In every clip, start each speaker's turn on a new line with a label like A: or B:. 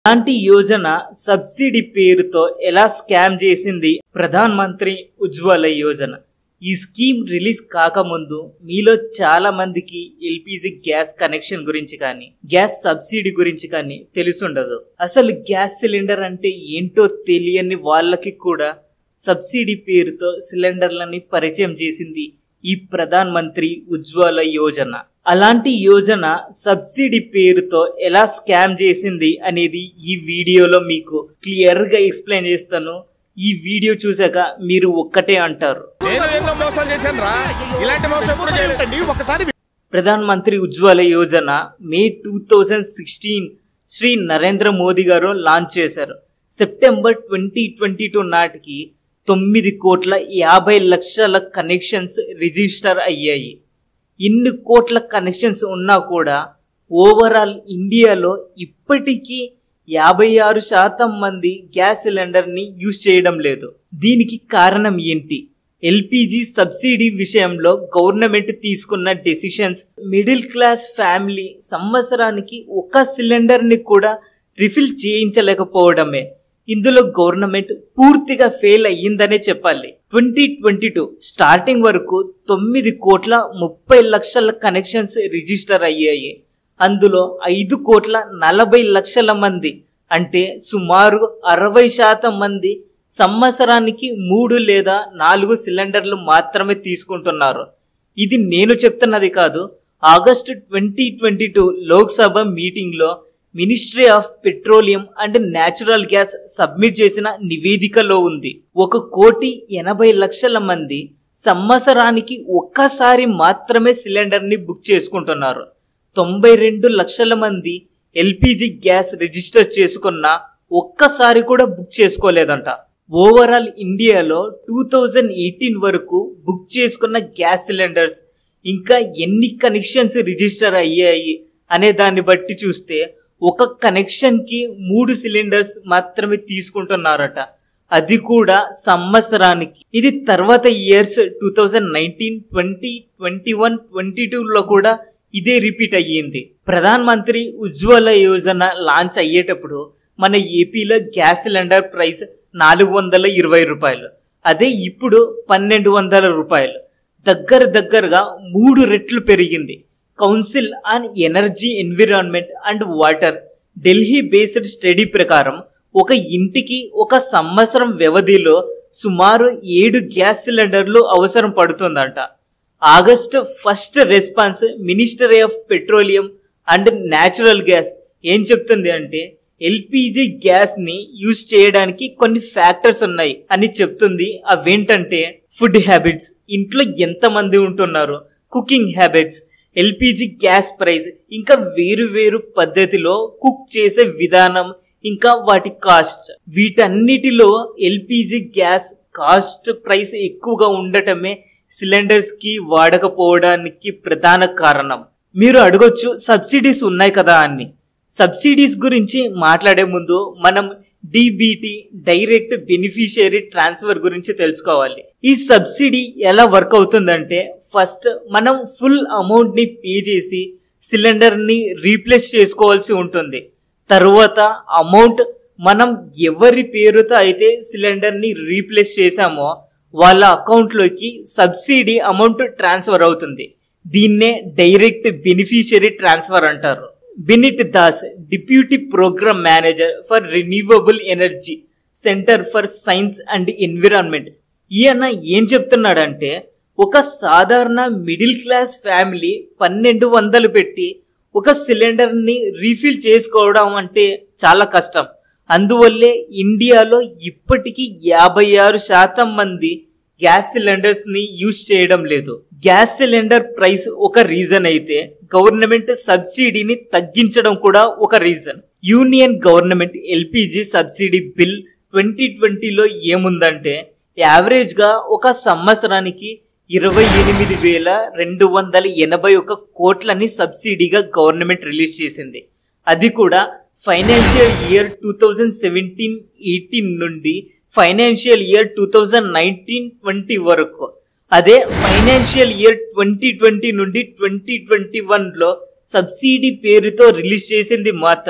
A: అలాంటి యోజన సబ్సిడీ పేరుతో ఎలా స్కామ్ చేసింది ప్రధాన్ మంత్రి ఉజ్వల యోజన ఈ స్కీమ్ రిలీజ్ కాకముందు మీలో చాలా మందికి ఎల్పిజి గ్యాస్ కనెక్షన్ గురించి కానీ గ్యాస్ సబ్సిడీ గురించి కానీ తెలుసుండదు అసలు గ్యాస్ సిలిండర్ అంటే ఏంటో తెలియని వాళ్ళకి కూడా సబ్సిడీ పేరుతో సిలిండర్లని పరిచయం చేసింది ఈ ప్రధాన్ మంత్రి ఉజ్వల యోజన అలాంటి యోజన సబ్సిడీ పేరుతో ఎలా స్కామ్ చేసింది అనేది ఈ వీడియోలో మీకు క్లియర్ గా ఎక్స్ప్లెయిన్ చేస్తాను ఈ వీడియో చూసాక మీరు ఒక్కటే అంటారు
B: నేను ఎన్నో మోసాలు చేశాను రా ఇలాంటి మోసం ఎప్పుడు చేయలేదండి ఒకసారి
A: Pradhan Mantri Ujjwala Yojana May two thousand sixteen Shri Narendra Modi గారు లాంచ్ చేశారు సెప్టెంబర్ ట్వంటీ ట్వంటీ టూ నాటికి తొమ్మిది కోట్ల యాభై లక్షల కనెక్షన్స్ రిజిస్టర్ అయ్యాయి ఇన్ని కోట్ల కనెక్షన్స్ ఉన్నా కూడా ఓవరాల్ ఇండియాలో ఇప్పటికీ యాభై ఆరు శాతం మంది గ్యాస్ సిలిండర్ని యూజ్ చేయడం లేదు దీనికి కారణం ఏంటి ఎల్పిజి సబ్సిడీ విషయంలో గవర్నమెంట్ తీసుకున్న డెసిషన్స్ మిడిల్ క్లాస్ ఫ్యామిలీ సంవత్సరానికి ఒక సిలిండర్ని కూడా రిఫిల్ చేయించలేకపోవడమే ఇందులో గవర్నమెంట్ పూర్తిగా ఫెయిల్ అయ్యిందనే చెప్పాలి ట్వంటీ ట్వంటీ టూ స్టార్టింగ్ వరకు తొమ్మిది కోట్ల ముప్పై లక్షల కనెక్షన్స్ రిజిస్టర్ అయ్యాయి అందులో ఐదు కోట్ల నలభై లక్షల మంది అంటే సుమారు అరవై శాతం మంది సంవత్సరానికి మూడు లేదా నాలుగు సిలిండర్లు మాత్రమే తీసుకుంటున్నారు ఇది నేను చెప్తున్నది కాదు August twenty twenty two Lok Sabha మీటింగ్లో ministry of petroleum and natural gas submit చేసిన నివేదికలో ఉంది ఒక కోటి ఎనభై లక్షల మంది సంవత్సరానికి ఒక్కసారి మాత్రమే సిలిండర్ని బుక్ చేసుకుంటున్నారు తొంభై రెండు లక్షల మంది ఎల్పిజి గ్యాస్ రిజిస్టర్ చేసుకున్న ఒక్కసారి కూడా బుక్ చేసుకోలేదంట ఓవరాల్ ఇండియాలో టూ థౌజండ్ ఎయిటీన్ వరకు బుక్ చేసుకున్న గ్యాస్ సిలిండర్స్ ఇంకా ఎన్ని కనెక్షన్స్ రిజిస్టర్ అయ్యాయి అనే దాన్ని బట్టి చూస్తే ఒక కనెక్షన్కి మూడు సిలిండర్స్ మాత్రమే తీసుకుంటున్నారట అది కూడా సంవత్సరానికి ఇది తర్వాత years two thousand nineteen twenty twenty one twenty టూలో కూడా ఇదే రిపీట్ అయ్యింది ప్రధాన్ మంత్రి ఉజ్వల యోజన లాంచ్ అయ్యేటప్పుడు మన ఏపీలో గ్యాస్ సిలిండర్ ప్రైస్ నాలుగు వందల ఇరవై రూపాయలు అదే ఇప్పుడు పన్నెండు వందల రూపాయలు దగ్గర దగ్గరగా మూడు రెట్లు పెరిగింది council on energy environment and water Delhi based study ప్రకారం ఒక ఇంటికి ఒక సంవత్సరం వ్యవధిలో సుమారు ఏడు గ్యాస్ సిలిండర్లు అవసరం పడుతుందంట August first response ministry of petroleum and natural gas ఏం చెప్తుంది అంటే ఎల్పిజి గ్యాస్ ని యూజ్ చేయడానికి కొన్ని ఫ్యాక్టర్స్ ఉన్నాయి అని చెప్తుంది అవేంటంటే ఫుడ్ హ్యాబిట్స్ ఇంట్లో ఎంత మంది ఉంటున్నారు cooking habits LPG gas price ఇంకా వేరు వేరు పద్ధతిలో కుక్ చేసే విధానం ఇంకా వాటి కాస్ట్ వీటన్నిటిలో ఎల్పిజి గ్యాస్ కాస్ట్ ప్రైస్ ఎక్కువగా ఉండటమే సిలిండర్స్ కి వాడకపోవడానికి ప్రధాన కారణం మీరు అడగొచ్చు సబ్సిడీస్ ఉన్నాయి కదా అని సబ్సిడీస్ గురించి మాట్లాడే ముందు మనం డిబిటి డైరెక్ట్ బెనిఫిషియరీ ట్రాన్స్ఫర్ గురించి తెలుసుకోవాలి ఈ సబ్సిడీ ఎలా వర్క్ అవుతుందంటే ఫస్ట్ మనం ఫుల్ అమౌంట్ ని పే చేసి సిలిండర్ ని రీప్లేస్ చేసుకోవాల్సి ఉంటుంది తరువాత అమౌంట్ మనం ఎవరి పేరుతో అయితే సిలిండర్ ని రీప్లేస్ చేశామో వాళ్ళ అకౌంట్లోకి సబ్సిడీ అమౌంట్ ట్రాన్స్ఫర్ అవుతుంది దీన్నే డైరెక్ట్ బెనిఫిషియరీ ట్రాన్స్ఫర్ అంటారు Binit Das deputy program manager for renewable energy centre for science and environment ఈయన ఏం చెప్తున్నాడంటే ఒక సాధారణ మిడిల్ క్లాస్ ఫ్యామిలీ పన్నెండు వందలు పెట్టి ఒక సిలిండర్ని రీఫిల్ చేసుకోవడం అంటే చాలా కష్టం అందువల్లే ఇండియాలో ఇప్పటికీ యాభై ఆరు శాతం మంది గ్యాస్ సిలిండర్స్ ని యూజ్ చేయడం లేదు గ్యాస్ సిలిండర్ ప్రైస్ ఒక రీజన్ అయితే గవర్నమెంట్ సబ్సిడీని తగ్గించడం కూడా ఒక reason union government LPG subsidy bill twenty ట్వంటీలో ఏముందంటే యావరేజ్ గా ఒక సంవత్సరానికి ఇరవై ఎనిమిది వేల రెండు వందల ఎనభై ఒక కోట్లని సబ్సిడీగా గవర్నమెంట్ రిలీజ్ చేసింది అది కూడా financial year two thousand seventeen eighteen నుండి financial year two thousand nineteen twenty వరకు అదే ఫైనాన్షియల్ ఇయర్ ట్వంటీ ట్వంటీ నుండి ట్వంటీ ట్వంటీ వన్లో సబ్సిడీ పేరుతో రిలీజ్ చేసింది మాత్రం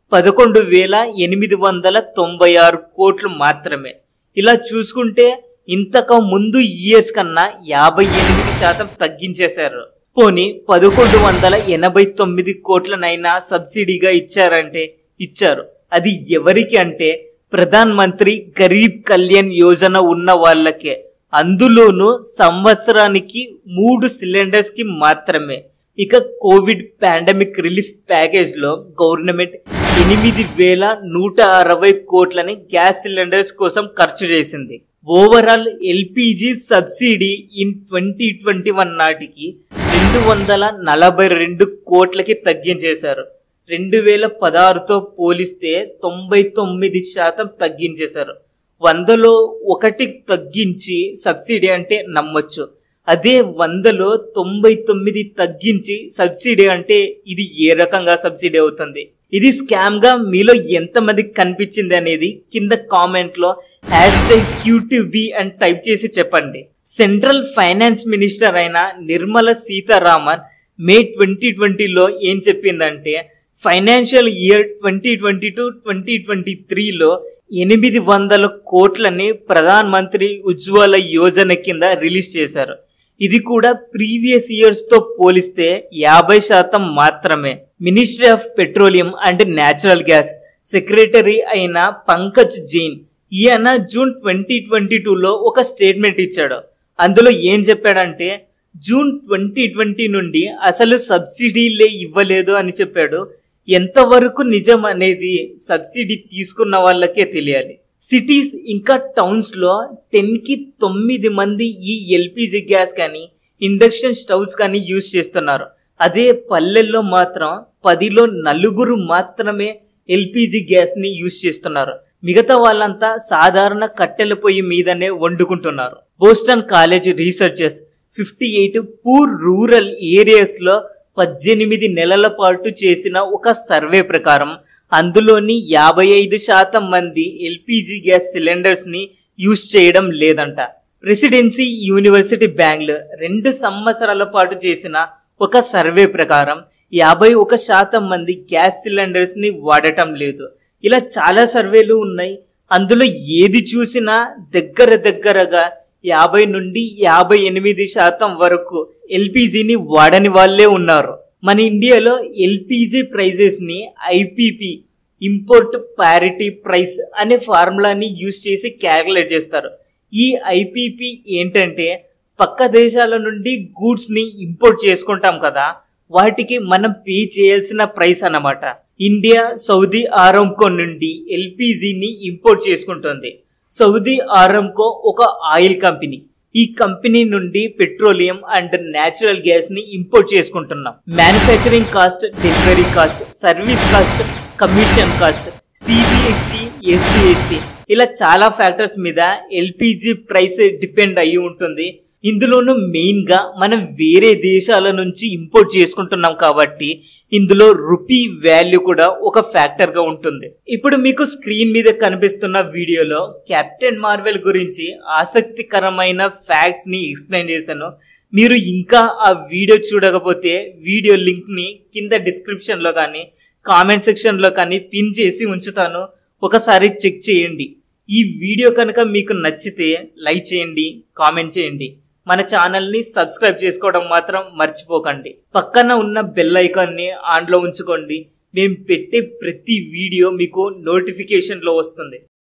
A: పదకొండు వేల ఎనిమిది వందల తొంభై ఆరు కోట్లు మాత్రమే ఇలా చూసుకుంటే ఇంతకు ముందు ఇయర్స్ కన్నా యాభై ఎనిమిది శాతం తగ్గించేశారు పోనీ పదకొండు వందల ఎనభై తొమ్మిది కోట్లనైనా సబ్సిడీగా ఇచ్చారంటే ఇచ్చారు అది ఎవరికి అంటే ప్రధాన్ మంత్రి గరీబ్ కళ్యాణ్ యోజన ఉన్న వాళ్ళకే అందులోనూ సంవత్సరానికి మూడు సిలిండర్స్ కి మాత్రమే ఇక కోవిడ్ పాండమిక్ రిలీఫ్ ప్యాకేజ్ లో గవర్నమెంట్ ఎనిమిది వేల నూట అరవై కోట్లని గ్యాస్ సిలిండర్స్ కోసం ఖర్చు చేసింది overall LPG subsidy in twenty twenty one నాటికి రెండు వందల నలభై రెండు కోట్లకి తగ్గించేశారు రెండు వేల పదహారుతో పోలిస్తే తొంభై తొమ్మిది శాతం తగ్గించేశారు వందలో ఒకటి తగ్గించి సబ్సిడీ అంటే నమ్మొచ్చు అదే వందలో తొంభై తొమ్మిది తగ్గించి సబ్సిడీ అంటే ఇది ఏ రకంగా సబ్సిడీ అవుతుంది ఇది స్కామ్ గా మీలో ఎంతమందికి కనిపించింది అనేది కింద కామెంట్ లో హ్యాష్ ట్యాగ్ క్యూటీబీ అని టైప్ చేసి చెప్పండి సెంట్రల్ ఫైనాన్స్ మినిస్టర్ అయిన నిర్మల సీతారామన్ మే ట్వంటీ ట్వంటీలో ఏం చెప్పిందంటే financial year twenty twenty to twenty twenty త్రీలో ఎనిమిది వందల కోట్లని ప్రధాన్ మంత్రి ఉజ్వల యోజన కింద రిలీజ్ చేశారు ఇది కూడా ప్రీవియస్ ఇయర్స్ తో పోలిస్తే యాభై శాతం మాత్రమే ministry of petroleum and natural gas secretary అయిన పంకజ్ జైన్ ఈయన జూన్ ట్వంటీ ట్వంటీ టూలో ఒక స్టేట్మెంట్ ఇచ్చాడు అందులో ఏం చెప్పాడంటే జూన్ ట్వంటీ ట్వంటీ నుండి అసలు సబ్సిడీలే ఇవ్వలేదు అని చెప్పాడు ఎంతవరకు నిజం అనేది సబ్సిడీ తీసుకున్న వాళ్ళకే తెలియాలి సిటీస్ ఇంకా టౌన్స్ లో టెన్ కి తొమ్మిది మంది ఈ ఎల్పిజి గ్యాస్ కానీ ఇండక్షన్ స్టవ్స్ కానీ యూజ్ చేస్తున్నారు అదే పల్లెల్లో మాత్రం పదిలో నలుగురు మాత్రమే ఎల్పిజి గ్యాస్ ని యూజ్ చేస్తున్నారు మిగతా వాళ్ళంతా సాధారణ కట్టెల పొయ్యి మీదనే వండుకుంటున్నారు Boston college researchers fifty eight poor rural areas లో పద్దెనిమిది నెలల పాటు చేసిన ఒక సర్వే ప్రకారం అందులోని యాభై ఐదు శాతం మంది ఎల్పిజి గ్యాస్ సిలిండర్స్ ని యూజ్ చేయడం లేదంట ప్రెసిడెన్సీ యూనివర్సిటీ బెంగళూరు రెండు సంవత్సరాల పాటు చేసిన ఒక సర్వే ప్రకారం యాభై ఒక శాతం మంది గ్యాస్ సిలిండర్స్ ని వాడటం లేదు ఇలా చాలా సర్వేలు ఉన్నాయి అందులో ఏది చూసినా దగ్గర దగ్గరగా యాభై నుండి యాభై ఎనిమిది శాతం వరకు ఎల్పిజిని వాడని వాళ్ళే ఉన్నారు మన ఇండియాలో ఎల్పిజి ప్రైజెస్ ని ఐపీపీ ఇంపోర్ట్ పారిటీ ప్రైస్ అనే ఫార్ములాని యూజ్ చేసి క్యాలిక్యులేట్ చేస్తారు ఈ ఐపీపీ ఏంటంటే పక్క దేశాల నుండి గూడ్స్ ని ఇంపోర్ట్ చేసుకుంటాం కదా వాటికి మనం పే చేయాల్సిన ప్రైస్ అన్నమాట ఇండియా సౌదీ ఆరంకో నుండి ఎల్పిజిని ఇంపోర్ట్ చేసుకుంటుంది సౌదీ ఆరంకో ఒక ఆయిల్ కంపెనీ ఈ కంపెనీ నుండి పెట్రోలియం అండ్ నేచురల్ గ్యాస్ ని ఇంపోర్ట్ చేసుకుంటున్నాం manufacturing cost delivery cost service cost commission cost CGST SGST ఇలా చాలా ఫ్యాక్టర్స్ మీద ఎల్పిజి ప్రైస్ డిపెండ్ అయి ఉంటుంది ఇందులోనూ మెయిన్ గా మనం వేరే దేశాల నుంచి ఇంపోర్ట్ చేసుకుంటున్నాం కాబట్టి ఇందులో రూపీ వాల్యూ కూడా ఒక ఫ్యాక్టర్ గా ఉంటుంది ఇప్పుడు మీకు స్క్రీన్ మీద కనిపిస్తున్న వీడియోలో కెప్టెన్ మార్వెల్ గురించి ఆసక్తికరమైన ఫ్యాక్ట్స్ ని ఎక్స్ప్లెయిన్ చేశాను మీరు ఇంకా ఆ వీడియో చూడకపోతే వీడియో లింక్ ని కింద డిస్క్రిప్షన్ లో కానీ కామెంట్ సెక్షన్ లో కానీ పిన్ చేసి ఉంచుతాను ఒకసారి చెక్ చేయండి ఈ వీడియో కనుక మీకు నచ్చితే లైక్ చేయండి కామెంట్ చేయండి మన ఛానల్ని సబ్స్క్రైబ్ చేసుకోవడం మాత్రం మర్చిపోకండి పక్కన ఉన్న బెల్ ఐకాన్ని ఆన్లో ఉంచుకోండి మేము పెట్టే ప్రతి వీడియో మీకు నోటిఫికేషన్లో వస్తుంది